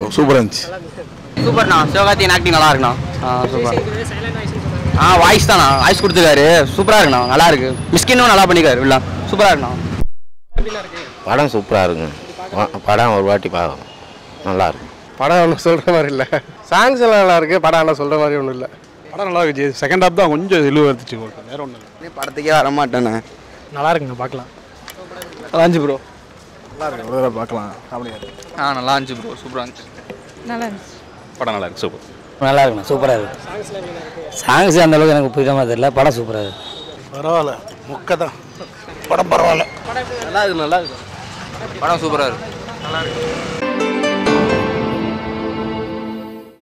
சூப்பராக இருந்துச்சு சூப்பர்ண்ணா சிவகார்த்திகேயன் ஆக்டிங் நல்லா இருக்குண்ணா ஆ சூப்பர் ஆ வாய்ஸ் தாண்ணா வாய்ஸ் கொடுத்துருக்காரு சூப்பராக இருக்குண்ணா நல்லா இருக்கு மிஸ்கின்னும் நல்லா பண்ணிருக்காரு இல்லை சூப்பராக இருக்குண்ணா படம் சூப்பராக இருக்குங்க வா- படம் ஒரு வாட்டி பார்க்கலாம் நல்லா இருக்கு படம் ஒன்றும் சொல்கிற மாதிரி இல்லை சாங்ஸ் எல்லாம் நல்லா இருக்கு படம் எல்லாம் சொல்கிற மாதிரி ஒன்றும் இல்லை படம் நல்லா இருந்துச்சு செகண்ட் ஹாப் தான் கொஞ்சம் இழுவு இருந்துச்சு உங்களுக்கு வேற ஒன்றும் இல்லை படத்துக்கே வர மாட்டேண்ணே நல்லா இருக்குங்க பார்க்கலாம் நல்லா இருந்துச்சு ப்ரோ நல்லா இருக்கு ஒரு தடவை பார்க்கலாம் அப்படியே ஆ நல்லா இருந்துச்சு ப்ரோ சூப்பராக இருந்துச்சு நல்லா இருந்துச்சு படம் நல்லா இருக்கு சூப்பர் நல்லா இருக்குண்ணா சூப்பராக இருக்கு சாங்ஸ் அந்த அளவுக்கு எனக்கு புரியாம தெரியல படம் சூப்பராக இருக்கு பரவாயில்ல முக்க தான் படம் பரவாயில்ல படம் சூப்பராக இருக்கு